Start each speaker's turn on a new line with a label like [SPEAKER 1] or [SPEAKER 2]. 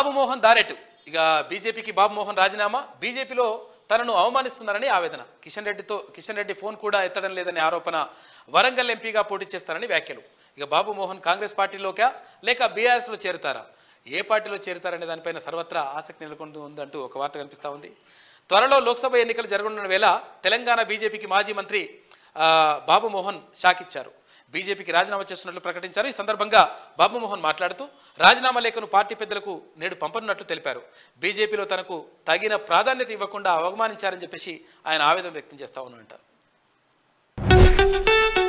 [SPEAKER 1] బాబు మోహన్ దారెటు ఇక బీజేపీకి బాబు మోహన్ రాజీనామా బీజేపీలో తనను అవమానిస్తున్నారని ఆవేదన కిషన్ రెడ్డితో కిషన్ రెడ్డి ఫోన్ కూడా ఎత్తడం లేదనే ఆరోపణ వరంగల్ ఎంపీగా పోటీ చేస్తారని వ్యాఖ్యలు ఇక బాబు మోహన్ కాంగ్రెస్ పార్టీలోకా లేక బీఆర్ఎస్లో చేరుతారా ఏ పార్టీలో చేరుతారనే దానిపైన సర్వత్రా ఆసక్తి నెలకొని ఉందంటూ ఒక వార్త కనిపిస్తూ ఉంది త్వరలో లోక్సభ ఎన్నికలు జరగనున్న వేళ తెలంగాణ బీజేపీకి మాజీ మంత్రి ఆ, బాబు మోహన్ షాక్ ఇచ్చారు బీజేపీకి రాజీనామా చేస్తున్నట్లు ప్రకటించారు ఈ సందర్భంగా బాబు మోహన్ మాట్లాడుతూ రాజీనామా లేఖను పార్టీ పెద్దలకు నేడు పంపనున్నట్లు తెలిపారు బీజేపీలో తనకు తగిన ప్రాధాన్యత ఇవ్వకుండా అవమానించారని చెప్పేసి ఆయన ఆవేదన వ్యక్తం చేస్తా ఉన్నారంట